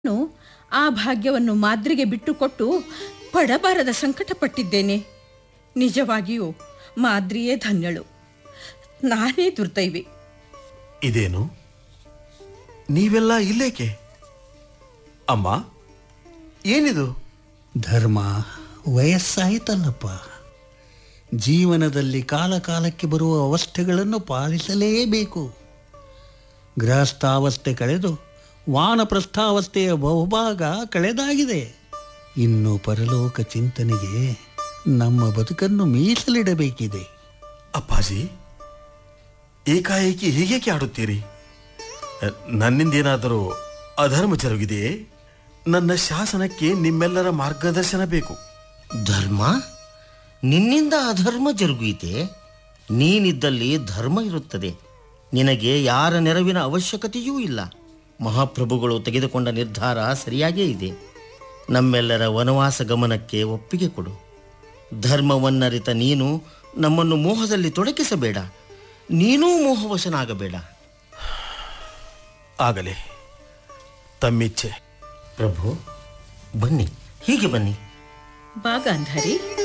ನಾನು ಆ ಭಾಗ್ಯವನ್ನು ಮಾದ್ರಿಗೆ ಬಿಟ್ಟುಕೊಟ್ಟು ಪಡಬಾರದ ಸಂಕಟಪಟ್ಟಿದ್ದೇನೆ ನಿಜವಾಗಿಯೂ ಮಾದ್ರಿಯೇ ಧನ್ಯಳು ನಾನೇ ದುರ್ದೈವಿ ಇದೇನು ನೀವೆಲ್ಲ ಇಲ್ಲೇಕೆ ಅಮ್ಮ ಏನಿದು ಧರ್ಮ ವಯಸ್ಸಾಯಿತಲ್ಲಪ್ಪ ಜೀವನದಲ್ಲಿ ಕಾಲ ಕಾಲಕ್ಕೆ ಬರುವ ಅವಸ್ಥೆಗಳನ್ನು ಪಾಲಿಸಲೇಬೇಕು ಗೃಹಸ್ಥಾವಸ್ಥೆ ಕಳೆದು ವಾನಪ್ರಸ್ಥಾವಸ್ಥೆಯ ಬಹುಭಾಗ ಕಳೆದಾಗಿದೆ ಇನ್ನು ಪರಲೋಕ ಚಿಂತನೆಗೆ ನಮ್ಮ ಬದುಕನ್ನು ಮೀಸಲಿಡಬೇಕಿದೆ ಅಪ್ಪಾಜಿ ಏಕಾಏಕಿ ಹೀಗೇಕೆ ಆಡುತ್ತೀರಿ ಅ, ನನ್ನಿಂದೇನಾದರೂ ಅಧರ್ಮ ಜರುಗಿದೆಯೇ ನನ್ನ ಶಾಸನಕ್ಕೆ ನಿಮ್ಮೆಲ್ಲರ ಮಾರ್ಗದರ್ಶನ ಬೇಕು ಧರ್ಮ ನಿನ್ನಿಂದ ಅಧರ್ಮ ಜರುಗುಯಿತೆ ನೀನಿದ್ದಲ್ಲಿ ಧರ್ಮ ಇರುತ್ತದೆ ನಿನಗೆ ಯಾರ ನೆರವಿನ ಅವಶ್ಯಕತೆಯೂ ಇಲ್ಲ ಮಹಾಪ್ರಭುಗಳು ತೆಗೆದುಕೊಂಡ ನಿರ್ಧಾರ ಸರಿಯಾಗೇ ಇದೆ ನಮ್ಮೆಲ್ಲರ ವನವಾಸ ಗಮನಕ್ಕೆ ಒಪ್ಪಿಗೆ ಕೊಡು ಧರ್ಮವನ್ನರಿತ ನೀನು ನಮ್ಮನ್ನು ಮೋಹದಲ್ಲಿ ತೊಡಗಿಸಬೇಡ ನೀನೂ ಮೋಹವಶನಾಗಬೇಡ ಆಗಲಿ ತಮ್ಮಿಚ್ಛೆ ಪ್ರಭು ಬನ್ನಿ ಹೀಗೆ ಬನ್ನಿ ಬಾ ಗಾಂಧಾರಿ